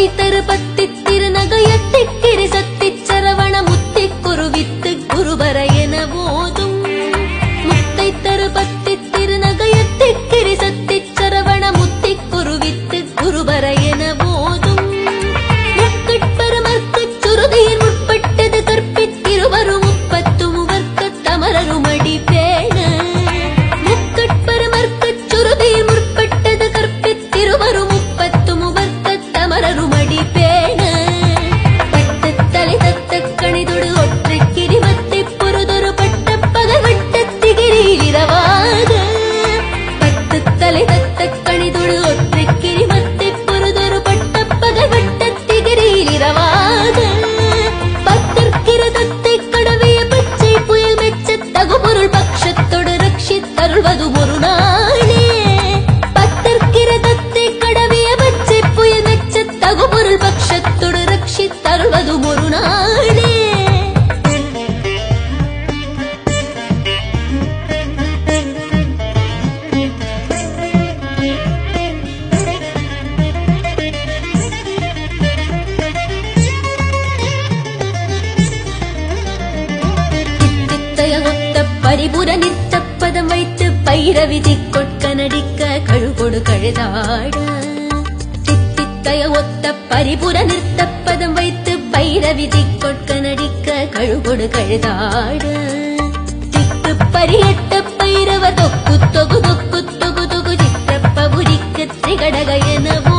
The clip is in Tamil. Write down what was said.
முத்தை தரு பத்தி திருநகையத்திக்கிரி சத்தி சரவண முத்தி குருவித்து குருபர என போதும் முத்தை தரு பத்தி திருநகையத்திக்கிரி சத்தி சரவண முத்தி குருவித்து குருபர என போதும் முக்கட்பரமர்க்குச் சுருதியின் முற்பட்டது கற்பித்திருவரும் முப்பத்து முவர்க்க தமரருமடி பேண முக்கட்பரமர்க்குச் சுருதியின் முற்பட்டது கற்பித்திருவரும் முப்பத்து முவர்க்க தமரருமடி பேண பட்டு தலை தத்த கணிதொடு ஒற்றை கிரிவத்தை பொறுதொரு பட்ட பகவட்ட திகிரியில் இரவாக பத்து தலை தத்த கணிதொடு ஒற்றை கிரிவத்தை பொறுதொரு பட்ட பகவட்ட திகிரியில் இரவாக பத்தற்கிரதத்தை கடவிய பச்சை புயல் மெச்ச தகுபொருள் பட்சத்தொடு ரட்சித்தருள்வது ஒரு நாளே பத்தற்கிரதத்தை கடவிய பச்சை புயல் மெச்ச தகுபொருள் பட்சத்தொடு ரட்சித்தருள்வது ஒரு நாளே தித்தித்தய ஒத்த பரிபுர நித்த பதம் வைத்து பைரவிதி கொட்க நடிக்க கழுகொடு கழுதாட தித்தித்தய ஒத்த பரிபுர நிறுத்த பதம் வைத்து பைரவிதி கொட்க நடிக்க கழுகொடு கழுதாட திக்கு பரியட்ட பைரவ தொக்கு தொகு தொக்கு தொகு தொகு சித்திரப்ப புரிக்கு திரிகடக என